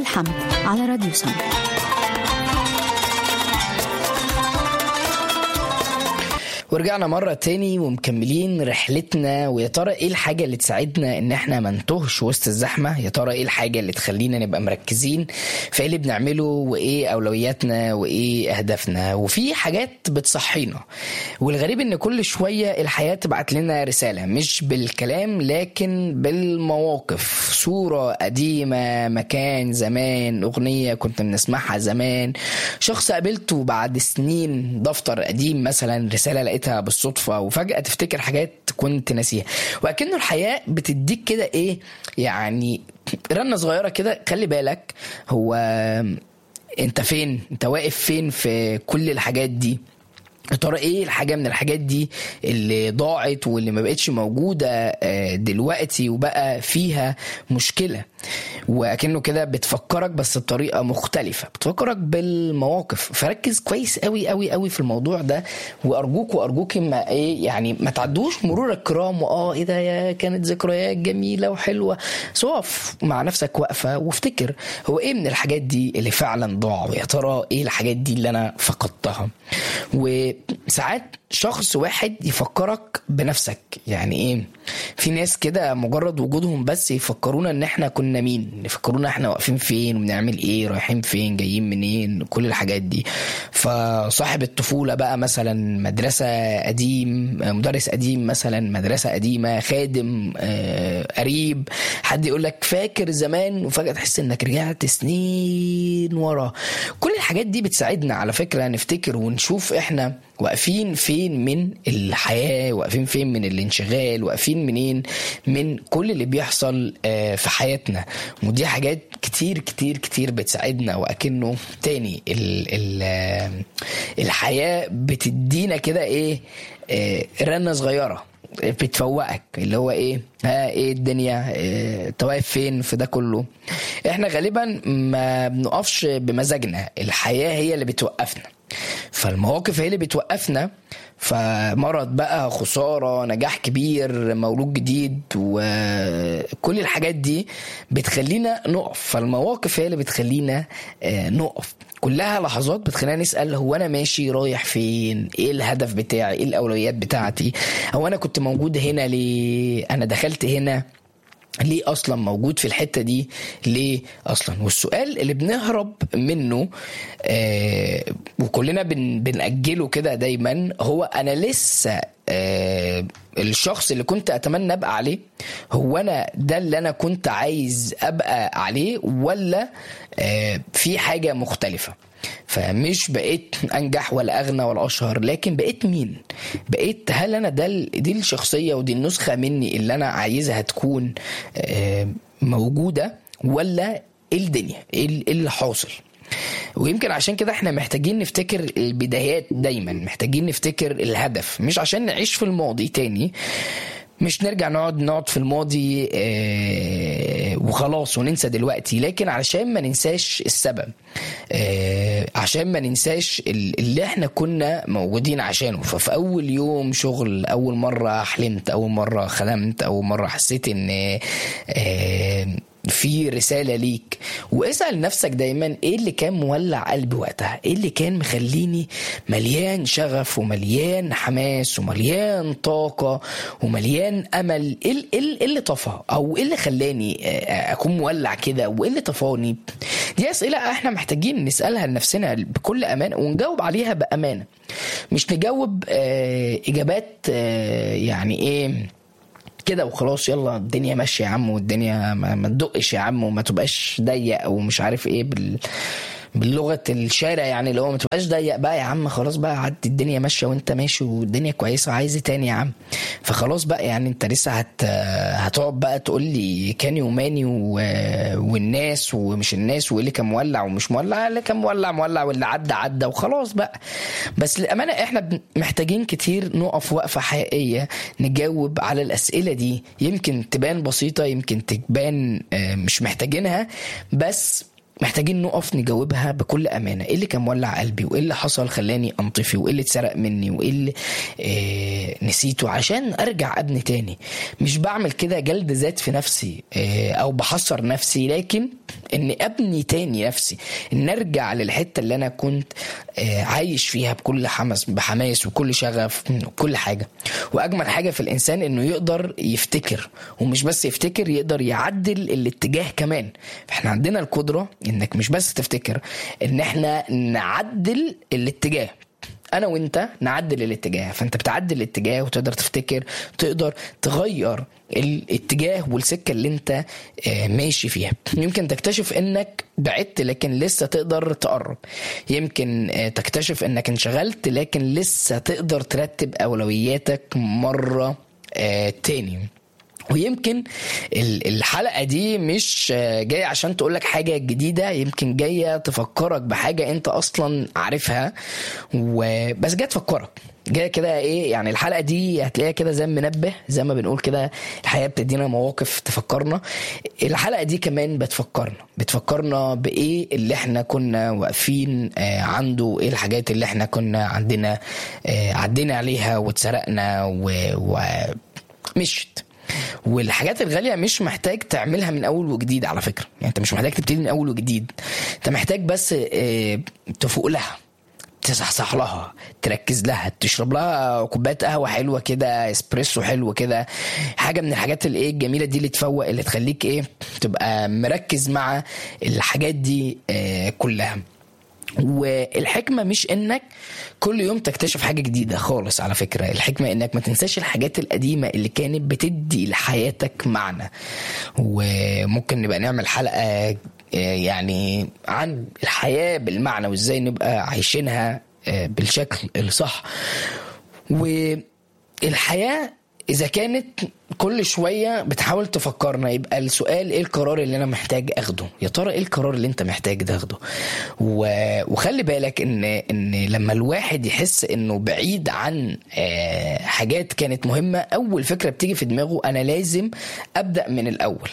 الحمد على راديو سم ورجعنا مرة تاني ومكملين رحلتنا ويا ترى ايه الحاجة اللي تساعدنا ان احنا ما نتوهش وسط الزحمة يا ترى ايه الحاجة اللي تخلينا نبقى مركزين في ايه اللي بنعمله وايه اولوياتنا وايه اهدافنا وفي حاجات بتصحينا والغريب ان كل شوية الحياة تبعت لنا رسالة مش بالكلام لكن بالمواقف صورة قديمة مكان زمان اغنية كنت بنسمعها زمان شخص قابلته بعد سنين دفتر قديم مثلا رسالة لقيتها بالصدفة وفجأة تفتكر حاجات كنت ناسيها وأكنه الحياة بتديك كده إيه يعني رنة صغيرة كده خلي بالك هو أنت فين أنت واقف فين في كل الحاجات دي يا ترى ايه الحاجه من الحاجات دي اللي ضاعت واللي ما بقتش موجوده آه، دلوقتي وبقى فيها مشكله وكأنه كده بتفكرك بس بطريقه مختلفه بتفكرك بالمواقف فركز كويس قوي قوي قوي في الموضوع ده وارجوك وارجوك ما ايه يعني ما تعدوش مرور الكرام واه ايه ده يا كانت ذكريات جميله وحلوه بس اقف مع نفسك واقفه وافتكر هو ايه من الحاجات دي اللي فعلا ضاع ويا ترى ايه الحاجات دي اللي انا فقدتها وساعات شخص واحد يفكرك بنفسك يعني ايه في ناس كده مجرد وجودهم بس يفكرونا ان احنا كنا مين يفكرونا احنا واقفين فين وبنعمل ايه رايحين فين جايين منين كل الحاجات دي فصاحب الطفولة بقى مثلا مدرسة قديم مدرس قديم مثلا مدرسة قديمة خادم آه، قريب حد يقول لك فاكر زمان وفجأة تحس انك رجعت سنين ورا كل الحاجات دي بتساعدنا على فكرة نفتكر ونشوف احنا واقفين فين من الحياة واقفين فين من الانشغال واقفين منين من كل اللي بيحصل آه، في حياتنا ودي حاجات كتير كتير كتير بتساعدنا واكنه تاني ال ال آه، الحياة بتدينا كده ايه آه، رنة صغيرة بتفوقك اللي هو ايه ها ايه الدنيا إيه انت واقف فين في ده كله احنا غالبا ما بنقفش بمزاجنا الحياة هي اللي بتوقفنا فالمواقف هي اللي بتوقفنا فمرض بقى خسارة نجاح كبير مولود جديد وكل الحاجات دي بتخلينا نقف فالمواقف هي اللي بتخلينا آه، نقف كلها لحظات بتخلينا نسأل هو أنا ماشي رايح فين إيه الهدف بتاعي إيه الأولويات بتاعتي هو أنا كنت موجود هنا ليه أنا دخلت هنا ليه اصلا موجود في الحته دي ليه اصلا والسؤال اللي بنهرب منه آه وكلنا بن بنأجله كده دايما هو انا لسه آه الشخص اللي كنت اتمنى ابقى عليه هو انا ده اللي انا كنت عايز ابقى عليه ولا آه في حاجه مختلفه فمش بقيت انجح ولا اغنى ولا اشهر لكن بقيت مين بقيت هل انا ده ال- دي الشخصيه ودي النسخه مني اللي انا عايزها تكون آه، موجوده ولا ايه الدنيا ايه ال- إيه اللي حاصل ويمكن عشان كده احنا محتاجين نفتكر البدايات دايما محتاجين نفتكر الهدف مش عشان نعيش في الماضي تاني مش نرجع نقعد نقعد في الماضي آه، وخلاص وننسى دلوقتي لكن علشان ما ننساش السبب آه، عشان ما ننساش ال- اللي احنا كنا موجودين عشانه ففي اول يوم شغل اول مرة حلمت اول مرة خدمت اول مرة حسيت ان آه، في رسالة ليك واسأل نفسك دايما ايه اللي كان مولع قلبي وقتها ايه اللي كان مخليني مليان شغف ومليان حماس ومليان طاقة ومليان امل ايه ال- إيه ال- إيه اللي طفى او ايه اللي خلاني آه، اكون مولع كده وايه اللي طفاني دي اسئلة احنا محتاجين نسألها لنفسنا بكل امانة ونجاوب عليها بامانة مش نجاوب آه، اجابات آه، يعني ايه كده وخلاص يلا الدنيا ماشيه يا عم والدنيا ما, ما تدقش يا عم وما تبقاش ضيق او مش عارف ايه بال باللغه الشارع يعني اللي هو ما تبقاش ضيق بقى يا عم خلاص بقى عدي الدنيا ماشيه وانت ماشي والدنيا كويسه عايز إيه تاني يا عم فخلاص بقى يعني انت لسه هت هتقعد بقى تقول لي كاني وماني و... والناس ومش الناس وايه اللي كان مولع ومش مولع اللي كان مولع مولع واللي عدى عدى وخلاص بقى بس للامانه احنا بن- محتاجين كتير نقف وقفه حقيقيه نجاوب على الاسئله دي يمكن تبان بسيطه يمكن تبان آه، مش محتاجينها بس محتاجين نقف نجاوبها بكل امانه ايه اللي كان مولع قلبي وايه اللي حصل خلاني انطفي وايه اللي اتسرق مني وايه اللي آه نسيته عشان ارجع ابني تاني مش بعمل كده جلد ذات في نفسي آه او بحصر نفسي لكن ان ابني تاني نفسي ان ارجع للحته اللي انا كنت آه، عايش فيها بكل حماس بحماس وكل شغف وكل حاجه واجمل حاجه في الانسان انه يقدر يفتكر ومش بس يفتكر يقدر يعدل الاتجاه كمان فاحنا عندنا القدره انك مش بس تفتكر ان احنا نعدل الاتجاه انا وانت نعدل الاتجاه فانت بتعدل الاتجاه وتقدر تفتكر تقدر تغير الاتجاه والسكه اللي انت آه، ماشي فيها يمكن تكتشف انك بعدت لكن لسه تقدر تقرب يمكن آه، تكتشف انك انشغلت لكن لسه تقدر ترتب اولوياتك مره آه، تاني ويمكن ال- الحلقة دي مش آه، جاية عشان تقولك حاجة جديدة يمكن جاية تفكرك بحاجة انت اصلا عارفها وبس جاية تفكرك جاية كده ايه يعني الحلقة دي هتلاقيها كده زي منبه زي ما بنقول كده الحياة بتدينا مواقف تفكرنا الحلقة دي كمان بتفكرنا بتفكرنا بايه اللي احنا كنا واقفين آه، عنده ايه الحاجات اللي احنا كنا عندنا آه، عدينا عليها واتسرقنا و- ومشت والحاجات الغاليه مش محتاج تعملها من اول وجديد على فكره يعني انت مش محتاج تبتدي من اول وجديد انت محتاج بس آه، تفوق لها تصحصح لها تركز لها تشرب لها كوبايه قهوه حلوه كده اسبريسو حلو كده حاجه من الحاجات اللي ايه الجميله دي اللي تفوق اللي تخليك ايه تبقى مركز مع الحاجات دي آه، كلها والحكمة مش انك كل يوم تكتشف حاجة جديدة خالص على فكرة الحكمة انك ما تنساش الحاجات القديمة اللي كانت بتدي لحياتك معنى وممكن نبقى نعمل حلقة آه، يعني عن الحياة بالمعنى وازاي نبقى عايشينها آه، بالشكل الصح والحياة إذا كانت كل شوية بتحاول تفكرنا يبقى السؤال إيه القرار اللي أنا محتاج أخده؟ يا ترى إيه القرار اللي أنت محتاج تاخده؟ و... وخلي بالك إن إن لما الواحد يحس إنه بعيد عن آه، حاجات كانت مهمة أول فكرة بتيجي في دماغه أنا لازم أبدأ من الأول.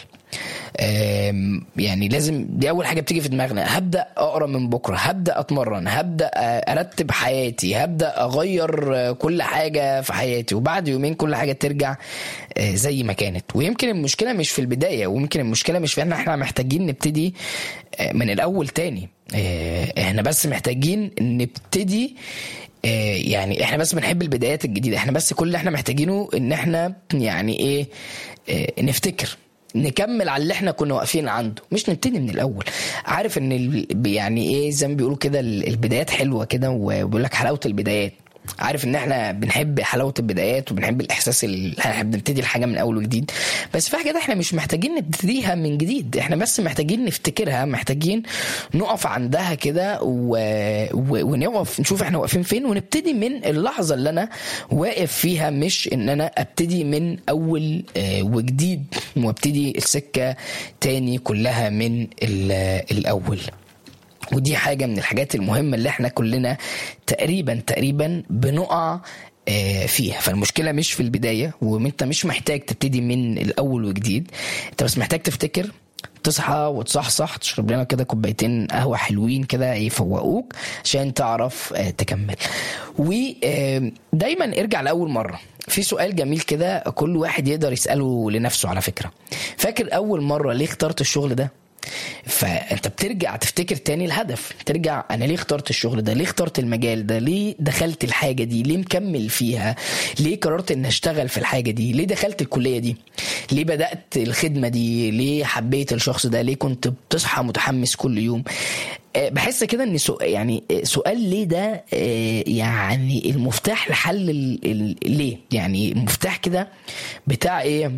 آم، يعني لازم دي اول حاجه بتيجي في دماغنا هبدا اقرا من بكره هبدا اتمرن هبدا آه، ارتب حياتي هبدا اغير آه، كل حاجه في حياتي وبعد يومين كل حاجه ترجع آه، زي ما كانت ويمكن المشكله مش في البدايه ويمكن المشكله مش في ان احنا محتاجين نبتدي آه، من الاول تاني آه، احنا بس محتاجين نبتدي آه، يعني احنا بس بنحب البدايات الجديده احنا بس كل اللي احنا محتاجينه ان احنا يعني ايه آه، نفتكر نكمل على اللي احنا كنا واقفين عنده مش نبتدي من الاول عارف ان ال- يعني ايه زي ما بيقولوا كده ال- البدايات حلوه كده وبيقول لك حلاوه البدايات عارف ان احنا بنحب حلاوه البدايات وبنحب الاحساس اللي احنا بنبتدي الحاجه من اول وجديد بس في حاجات احنا مش محتاجين نبتديها من جديد احنا بس محتاجين نفتكرها محتاجين نقف عندها كده و... و... ونقف نشوف احنا واقفين فين ونبتدي من اللحظه اللي انا واقف فيها مش ان انا ابتدي من اول آه، وجديد وابتدي السكه تاني كلها من ال- الاول ودي حاجة من الحاجات المهمة اللي احنا كلنا تقريبا تقريبا بنقع آه، فيها فالمشكلة مش في البداية وانت مش محتاج تبتدي من الأول وجديد انت بس محتاج تفتكر تصحى وتصحصح تشرب لنا كده كوبايتين قهوة حلوين كده يفوقوك عشان تعرف آه، تكمل ودايما ارجع لأول مرة في سؤال جميل كده كل واحد يقدر يسأله لنفسه على فكرة فاكر أول مرة ليه اخترت الشغل ده فانت بترجع تفتكر تاني الهدف ترجع انا ليه اخترت الشغل ده ليه اخترت المجال ده ليه دخلت الحاجه دي ليه مكمل فيها ليه قررت ان اشتغل في الحاجه دي ليه دخلت الكليه دي ليه بدات الخدمه دي ليه حبيت الشخص ده ليه كنت بتصحى متحمس كل يوم آه، بحس كده ان سؤال يعني آه، سؤال ليه ده آه، يعني المفتاح لحل ال- ال- ليه يعني المفتاح كده بتاع ايه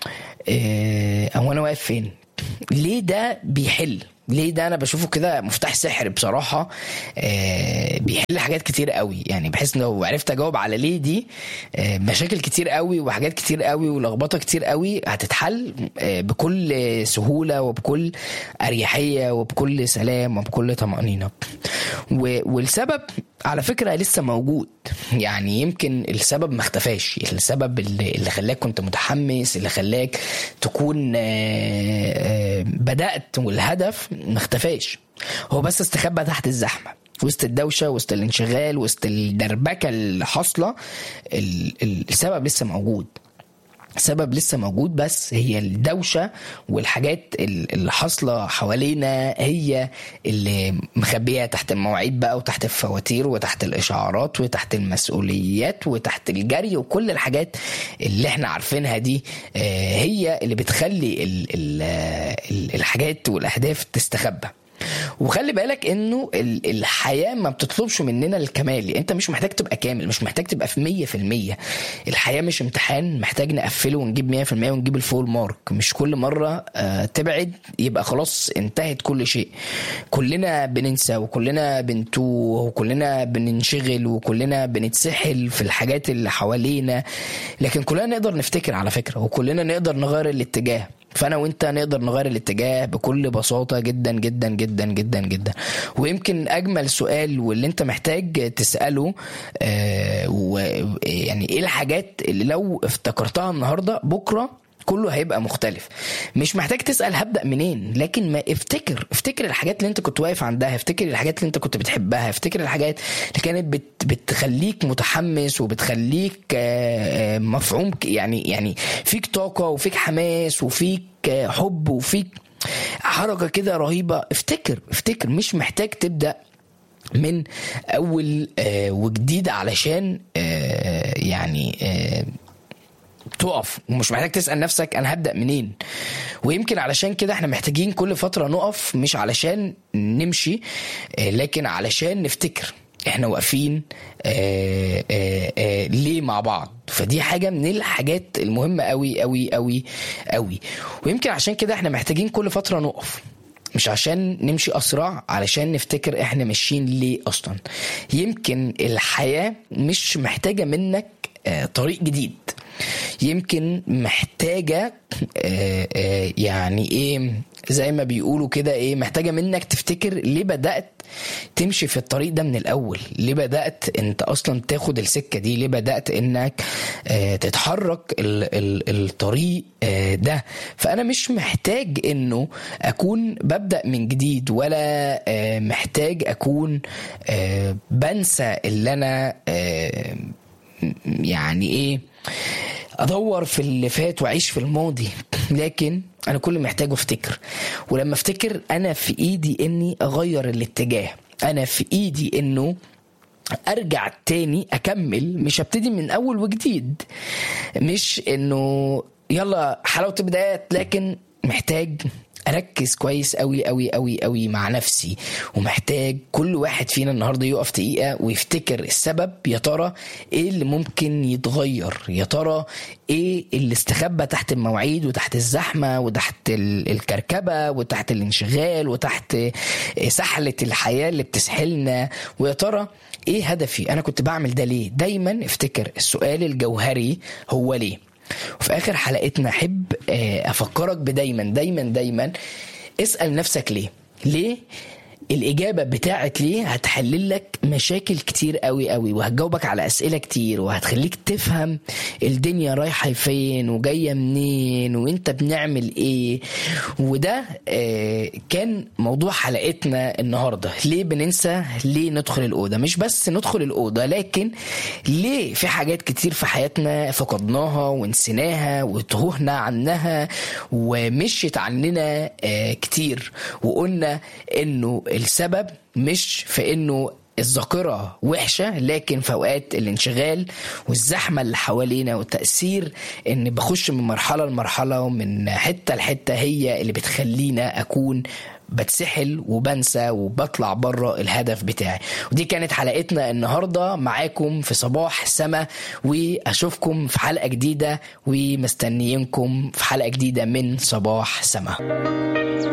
آه، هو انا واقف فين ليه ده بيحل ليه ده انا بشوفه كده مفتاح سحر بصراحه آه بيحل حاجات كتير قوي يعني بحس ان لو عرفت اجاوب على ليه دي آه مشاكل كتير قوي وحاجات كتير قوي ولخبطه كتير قوي هتتحل آه بكل سهوله وبكل اريحيه وبكل سلام وبكل طمانينه و- والسبب على فكره لسه موجود يعني يمكن السبب ما اختفاش السبب اللي, اللي خلاك كنت متحمس اللي خلاك تكون آه، آه، بدات والهدف ما اختفاش هو بس استخبى تحت الزحمه وسط الدوشه وسط الانشغال وسط الدربكه اللي حاصله ال- ال- السبب لسه موجود سبب لسه موجود بس هي الدوشة والحاجات اللي حاصلة حوالينا هي اللي مخبيها تحت المواعيد بقى وتحت الفواتير وتحت الإشعارات وتحت المسؤوليات وتحت الجري وكل الحاجات اللي احنا عارفينها دي هي اللي بتخلي الحاجات والأهداف تستخبى وخلي بالك انه الحياه ما بتطلبش مننا الكمال انت مش محتاج تبقى كامل مش محتاج تبقى في مية في المية الحياه مش امتحان محتاج نقفله ونجيب مية في المية ونجيب الفول مارك مش كل مره تبعد يبقى خلاص انتهت كل شيء كلنا بننسى وكلنا بنتوه وكلنا بننشغل وكلنا بنتسحل في الحاجات اللي حوالينا لكن كلنا نقدر نفتكر على فكره وكلنا نقدر نغير الاتجاه فانا وانت نقدر نغير الاتجاه بكل بساطه جدا جدا جدا جدا جدا ويمكن اجمل سؤال واللي انت محتاج تساله آه ويعني ايه الحاجات اللي لو افتكرتها النهارده بكره كله هيبقى مختلف مش محتاج تسال هبدا منين لكن ما افتكر افتكر الحاجات اللي انت كنت واقف عندها افتكر الحاجات اللي انت كنت بتحبها افتكر الحاجات اللي كانت بت بتخليك متحمس وبتخليك مفعوم يعني يعني فيك طاقه وفيك حماس وفيك حب وفيك حركه كده رهيبه افتكر افتكر مش محتاج تبدا من اول وجديد علشان يعني تقف ومش محتاج تسال نفسك انا هبدا منين ويمكن علشان كده احنا محتاجين كل فتره نقف مش علشان نمشي لكن علشان نفتكر احنا واقفين آآ آآ ليه مع بعض فدي حاجه من الحاجات المهمه قوي قوي قوي قوي ويمكن عشان كده احنا محتاجين كل فتره نقف مش عشان نمشي اسرع علشان نفتكر احنا ماشيين ليه اصلا يمكن الحياه مش محتاجه منك طريق جديد يمكن محتاجة يعني ايه زي ما بيقولوا كده ايه محتاجة منك تفتكر ليه بدأت تمشي في الطريق ده من الاول ليه بدأت انت اصلا تاخد السكة دي ليه بدأت انك تتحرك الطريق ده فانا مش محتاج انه اكون ببدأ من جديد ولا محتاج اكون بنسى اللي انا يعني ايه ادور في اللي فات واعيش في الماضي لكن انا كل محتاجه افتكر ولما افتكر انا في ايدي اني اغير الاتجاه انا في ايدي انه ارجع تاني اكمل مش هبتدي من اول وجديد مش انه يلا حلاوه البدايات لكن محتاج اركز كويس قوي قوي قوي قوي مع نفسي ومحتاج كل واحد فينا النهارده يقف دقيقه ويفتكر السبب يا ترى ايه اللي ممكن يتغير يا ترى ايه اللي استخبى تحت المواعيد وتحت الزحمه وتحت الكركبه وتحت الانشغال وتحت سحله الحياه اللي بتسحلنا ويا ترى ايه هدفي انا كنت بعمل ده ليه دايما افتكر السؤال الجوهري هو ليه وفي اخر حلقتنا احب افكرك بدايما دايما دايما اسال نفسك ليه ليه الاجابه بتاعت ليه هتحلل لك مشاكل كتير قوي قوي وهتجاوبك على اسئله كتير وهتخليك تفهم الدنيا رايحه فين وجايه منين وانت بنعمل ايه وده آه كان موضوع حلقتنا النهارده ليه بننسى ليه ندخل الاوضه مش بس ندخل الاوضه لكن ليه في حاجات كتير في حياتنا فقدناها ونسيناها وتوهنا عنها ومشيت عننا آه كتير وقلنا انه السبب مش في انه الذاكرة وحشة لكن في أوقات الانشغال والزحمة اللي حوالينا والتأثير إن بخش من مرحلة لمرحلة ومن حتة لحتة هي اللي بتخلينا أكون بتسحل وبنسى وبطلع بره الهدف بتاعي ودي كانت حلقتنا النهارده معاكم في صباح سما واشوفكم في حلقه جديده ومستنيينكم في حلقه جديده من صباح سما